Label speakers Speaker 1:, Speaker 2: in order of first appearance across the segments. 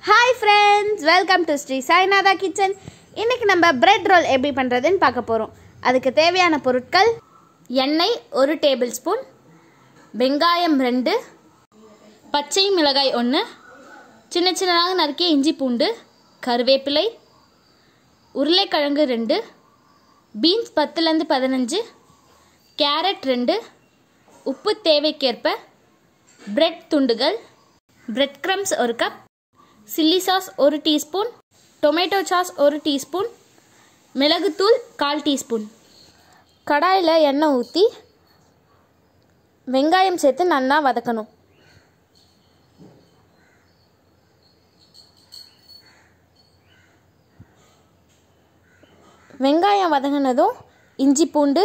Speaker 1: hi friends welcome to Shri Sainatha kitchen இன்றைக்கி நம்ம bread roll எப்படி பண்ணுறதுன்னு பார்க்க போகிறோம் அதுக்கு தேவையான பொருட்கள் எண்ணெய் ஒரு டேபிள் ஸ்பூன் வெங்காயம் ரெண்டு பச்சை மிளகாய் ஒன்று சின்ன சின்னதாக நறுக்கிய இஞ்சி பூண்டு கருவேப்பிலை உருளைக்கிழங்கு ரெண்டு பீன்ஸ் பத்துலேருந்து பதினஞ்சு கேரட் ரெண்டு உப்பு தேவைக்கேற்ப பிரெட் துண்டுகள் பிரெட் க்ரம்ஸ் ஒரு கப் சில்லி சாஸ் ஒரு டீஸ்பூன் டொமேட்டோ சாஸ் ஒரு டீஸ்பூன் மிளகுத்தூள் கால் டீஸ்பூன் கடாயில் எண்ணெய் ஊற்றி வெங்காயம் சேர்த்து நல்லா வதக்கணும் வெங்காயம் வதங்கினதும் இஞ்சி பூண்டு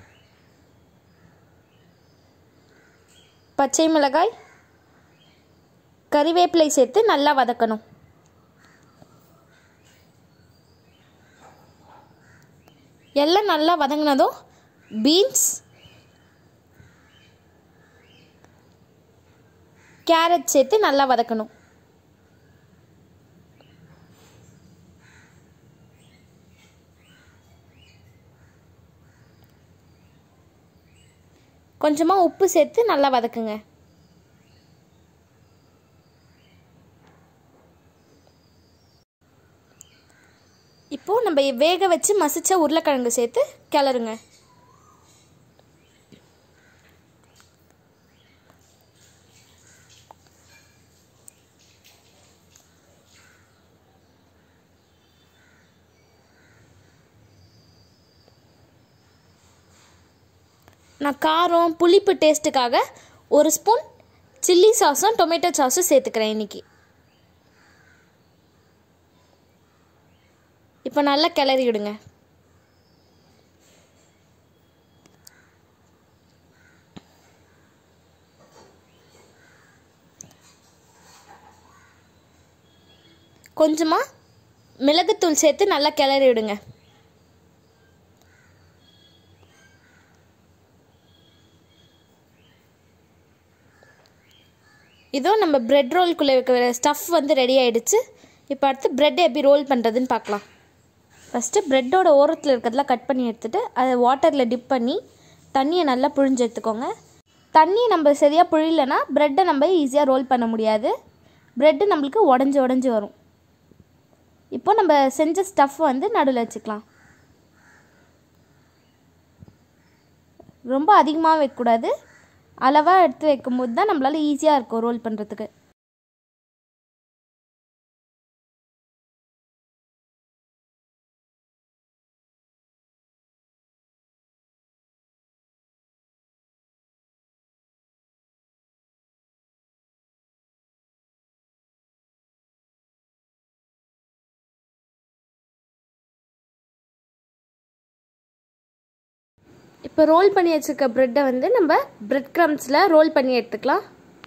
Speaker 1: பச்சை மிளகாய் கறிவேப்பிலை சேர்த்து நல்லா வதக்கணும் எல்லாம் நல்லா வதங்கினதும் பீன்ஸ் கேரட் சேர்த்து நல்லா வதக்கணும் கொஞ்சமாக உப்பு சேர்த்து நல்லா வதக்குங்க இப்போது நம்ம வேக வச்சு மசிச்ச உருளைக்கிழங்கு சேர்த்து கிளறுங்க நான் காரம் புளிப்பு டேஸ்ட்டுக்காக ஒரு ஸ்பூன் சில்லி சாஸும் டொமேட்டோ சாஸும் சேர்த்துக்கிறேன் இன்றைக்கி இப்போ நல்லா கிளறி விடுங்க கொஞ்சமாக மிளகுத்தூள் சேர்த்து நல்லா கிளறி விடுங்க இதோ நம்ம பிரெட் ரோல்குள்ளே வைக்கிற ஸ்டஃப் வந்து ரெடி ஆகிடுச்சு இப்போ அடுத்து பிரெட் எப்படி ரோல் பண்ணுறதுன்னு பார்க்கலாம் ஃபஸ்ட்டு ப்ரெட்டோட ஓரத்தில் இருக்கிறதெல்லாம் கட் பண்ணி எடுத்துகிட்டு அதை வாட்டரில் டிப் பண்ணி தண்ணியை நல்லா புழிஞ்சு எடுத்துக்கோங்க தண்ணி நம்ம சரியாக புழியலைன்னா ப்ரெட்டை நம்ம ஈஸியாக ரோல் பண்ண முடியாது ப்ரெட்டு நம்மளுக்கு உடஞ்சி உடஞ்சி வரும் இப்போ நம்ம செஞ்ச ஸ்டஃப் வந்து நடுவில் வச்சுக்கலாம் ரொம்ப அதிகமாக வைக்கக்கூடாது அளவாக எடுத்து வைக்கும்போது தான் நம்மளால் ஈஸியாக இருக்கும் ரோல் பண்ணுறதுக்கு இப்போ ரோல் பண்ணி வச்சுருக்க ப்ரெட்டை வந்து நம்ம ப்ரெட் க்ரம்ஸில் ரோல் பண்ணி எடுத்துக்கலாம்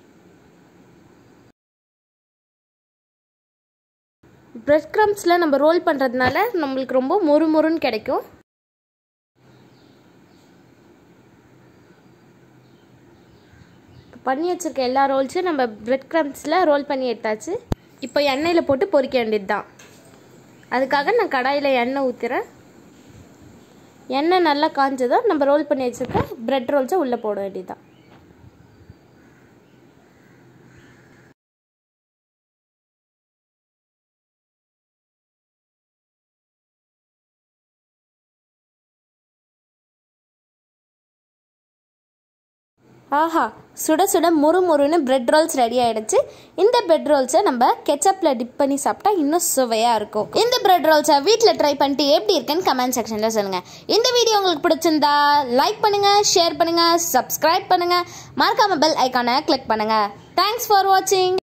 Speaker 1: ப்ரெட் க்ரம்ஸில் நம்ம ரோல் பண்ணுறதுனால நம்மளுக்கு ரொம்ப மொறு மொறுன்னு கிடைக்கும் பண்ணி வச்சுருக்க எல்லா ரோல்ஸும் நம்ம ப்ரெட் க்ரம்ஸில் ரோல் பண்ணி எடுத்தாச்சு இப்போ எண்ணெயில் போட்டு பொரிக்க வேண்டியது தான் அதுக்காக நான் கடாயில் எண்ணெய் ஊற்றுறேன் எண்ணெய் நல்லா காஞ்சதும் நம்ம ரோல் பண்ணி வச்சுருக்க ப்ரெட் ரோல்ஸை உள்ளே போட வேண்டியதுதான் ஆஹா சுட சுட முறு முறுன்னு பிரெட் ரோல்ஸ் ரெடி ஆகிடுச்சு இந்த பிரெட் ரோல்ஸை நம்ம கெச்சப்பில் டிப் பண்ணி சாப்பிட்டா இன்னும் சுவையாக இருக்கும் இந்த பிரெட் ரோல்ஸை வீட்டில் ட்ரை பண்ணிட்டு எப்படி இருக்குன்னு கமெண்ட் செக்ஷனில் சொல்லுங்கள் இந்த வீடியோ உங்களுக்கு பிடிச்சிருந்தா லைக் பண்ணுங்கள் ஷேர் பண்ணுங்கள் சப்ஸ்கிரைப் பண்ணுங்கள் மறக்காம பெல் ஐக்கானை கிளிக் பண்ணுங்கள் தேங்க்ஸ் ஃபார் வாட்சிங்